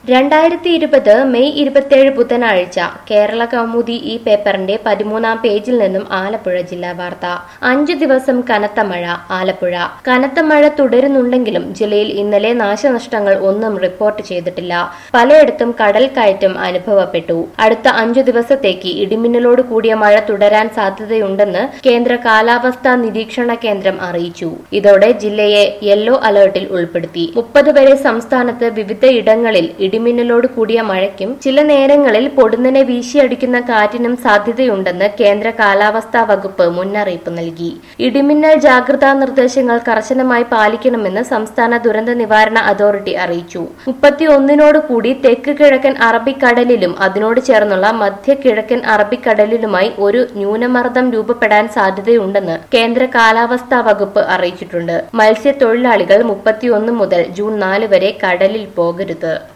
രണ്ടായിരത്തി ഇരുപത് മെയ് ഇരുപത്തിയേഴ് ബുധനാഴ്ച കേരള കൗമുദി ഈ പേപ്പറിന്റെ പതിമൂന്നാം പേജിൽ നിന്നും ആലപ്പുഴ ജില്ലാ വാർത്ത അഞ്ചു ദിവസം കനത്ത മഴ ആലപ്പുഴ കനത്ത മഴ തുടരുന്നുണ്ടെങ്കിലും ജില്ലയിൽ ഇന്നലെ നാശനഷ്ടങ്ങൾ ഒന്നും റിപ്പോർട്ട് ചെയ്തിട്ടില്ല പലയിടത്തും കടൽ കയറ്റം അനുഭവപ്പെട്ടു അടുത്ത അഞ്ചു ദിവസത്തേക്ക് ഇടിമിന്നലോട് കൂടിയ മഴ തുടരാൻ സാധ്യതയുണ്ടെന്ന് കേന്ദ്ര കാലാവസ്ഥാ നിരീക്ഷണ കേന്ദ്രം അറിയിച്ചു ഇതോടെ ജില്ലയെ യെല്ലോ അലർട്ടിൽ ഉൾപ്പെടുത്തി മുപ്പത് വരെ സംസ്ഥാനത്ത് വിവിധ ഇടങ്ങളിൽ ഇടിമിന്നലോട് കൂടിയ മഴയ്ക്കും ചില നേരങ്ങളിൽ പൊടുന്നനെ വീശിയടിക്കുന്ന കാറ്റിനും സാധ്യതയുണ്ടെന്ന് കേന്ദ്ര കാലാവസ്ഥാ വകുപ്പ് മുന്നറിയിപ്പ് നൽകി ഇടിമിന്നൽ ജാഗ്രതാ നിർദ്ദേശങ്ങൾ കർശനമായി പാലിക്കണമെന്ന് സംസ്ഥാന ദുരന്ത നിവാരണ അതോറിറ്റി അറിയിച്ചു മുപ്പത്തി ഒന്നിനോട് കൂടി തെക്ക് കിഴക്കൻ അറബിക്കടലിലും അതിനോട് ചേർന്നുള്ള മധ്യ കിഴക്കൻ അറബിക്കടലിലുമായി ഒരു ന്യൂനമർദ്ദം രൂപപ്പെടാൻ സാധ്യതയുണ്ടെന്ന് കേന്ദ്ര കാലാവസ്ഥാ വകുപ്പ് അറിയിച്ചിട്ടുണ്ട് മത്സ്യത്തൊഴിലാളികൾ മുപ്പത്തിയൊന്ന് മുതൽ ജൂൺ നാല് വരെ കടലിൽ പോകരുത്